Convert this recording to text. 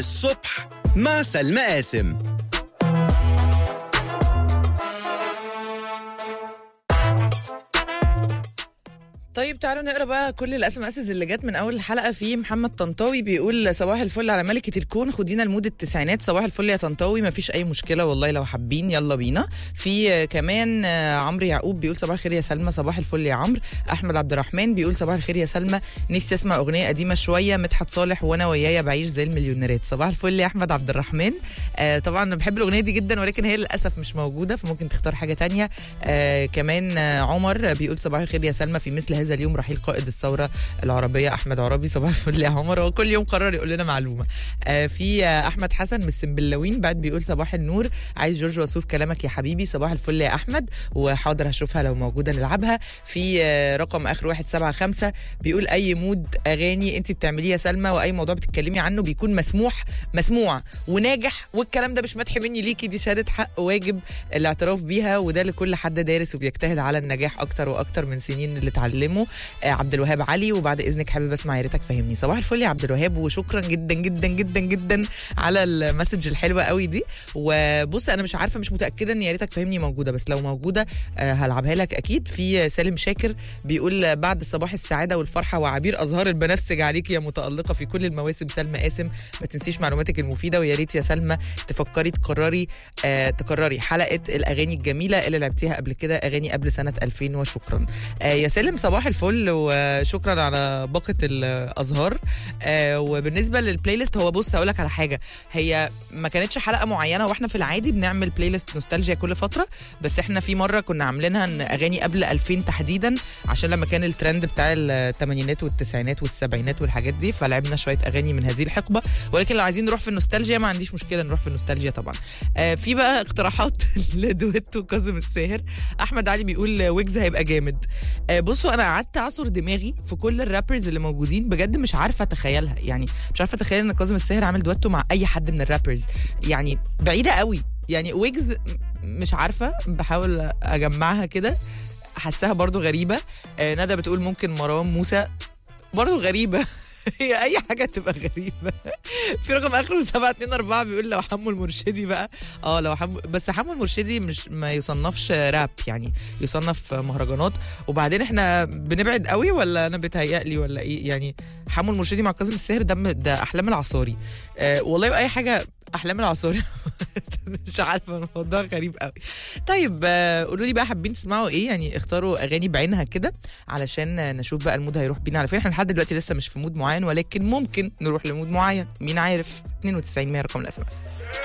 الصبح مع سلمى قاسم طيب تعالوا نقرا بقى كل الاس ام اسز اللي جت من اول الحلقه في محمد طنطاوي بيقول صباح الفل على ملكه الكون خدينا لمود التسعينات صباح الفل يا طنطاوي مفيش اي مشكله والله لو حابين يلا بينا في آه، كمان آه، عمرو يعقوب بيقول صباح الخير يا سلمى صباح الفل يا عمرو احمد عبد الرحمن بيقول صباح الخير يا سلمى نفسي اسمع اغنيه قديمه شويه مدحت صالح وانا ويايا بعيش زي المليونيرات صباح الفل يا احمد عبد الرحمن آه طبعا انا بحب الاغنيه دي جدا ولكن هي للاسف مش موجوده فممكن تختار حاجه تانية آه كمان آه عمر بيقول صباح الخير يا سلمى في مثل هذا اليوم رحيل قائد الثوره العربيه احمد عرابي صباح الفل يا عمر هو كل يوم قرر يقول لنا معلومه آه في آه احمد حسن من السنبلاوين بعد بيقول صباح النور عايز جورج وسوف كلامك يا حبيبي صباح الفل يا احمد وحاضر هشوفها لو موجوده نلعبها في آه رقم اخر 175 بيقول اي مود اغاني انت بتعمليه يا سلمى واي موضوع بتتكلمي عنه بيكون مسموح مسموع وناجح والكلام ده مش مدح مني ليكي دي شهاده حق واجب الاعتراف بيها وده لكل حد دارس وبيجتهد على النجاح اكتر واكتر من سنين اللي اتعلمه آه عبد الوهاب علي وبعد اذنك حابب اسمع يا ريتك فهمني صباح الفل يا عبد الوهاب وشكرا جدا جدا جدا جدا على المسج الحلوه قوي دي وبص انا مش عارفه مش متاكده ان يا ريتك فهمني موجوده بس لو موجوده آه هلعبها لك اكيد في سالم شاكر بيقول بعد صباح السعاده والفرحه وعبير ازهار البنفسج عليك يا متالقه في كل المواسم سلمى قاسم ما تنسيش معلوماتك المفيده ويا ريت يا سلمى تفكري تكرري آه تكرري حلقه الاغاني الجميله اللي لعبتيها قبل كده اغاني قبل سنه 2000 وشكرا آه يا سالم صباح الفل وشكرا على باقه الازهار آه وبالنسبه للبلاي ليست هو بص هقول لك على حاجه هي ما كانتش حلقه معينه واحنا في العادي بنعمل بلاي ليست نوستالجيا كل فتره بس احنا في مره كنا عاملينها إن اغاني قبل 2000 تحديدا عشان لما كان الترند بتاع الثمانينات والتسعينات والسبعينات والحاجات دي فلعبنا شويه اغاني من هذه الحقبه ولكن لو عايزين نروح في النوستالجيا ما عنديش مشكله نروح في النوستالجيا طبعا آه في بقى اقتراحات لدويتو كاظم الساهر احمد علي بيقول ويجز هيبقى جامد آه بصوا انا قعدت اعصر دماغي في كل الرابرز اللي موجودين بجد مش عارفه اتخيلها يعني مش عارفه اتخيل ان كاظم الساهر عامل دويتو مع اي حد من الرابرز يعني بعيده قوي يعني ويجز مش عارفه بحاول اجمعها كده حاساها برضو غريبه آه ندى بتقول ممكن مروان موسى برضو غريبه هي اي حاجه تبقى غريبه في رقم اخره 724 بيقول لو حمو المرشدي بقى اه لو حمو بس حمو المرشدي مش ما يصنفش راب يعني يصنف مهرجانات وبعدين احنا بنبعد قوي ولا انا بتهيألي ولا ايه يعني حمو المرشدي مع كاظم الساهر ده ده احلام العصاري آه والله اي حاجه احلام العصاري مش عارفه الموضوع غريب قوي طيب آه، قولوا لي بقى حابين تسمعوا ايه يعني اختاروا اغاني بعينها كده علشان آه، نشوف بقى المود هيروح بينا على فين احنا لحد دلوقتي لسه مش في مود معين ولكن ممكن نروح لمود معين مين عارف 92 100 رقم الاس ام اس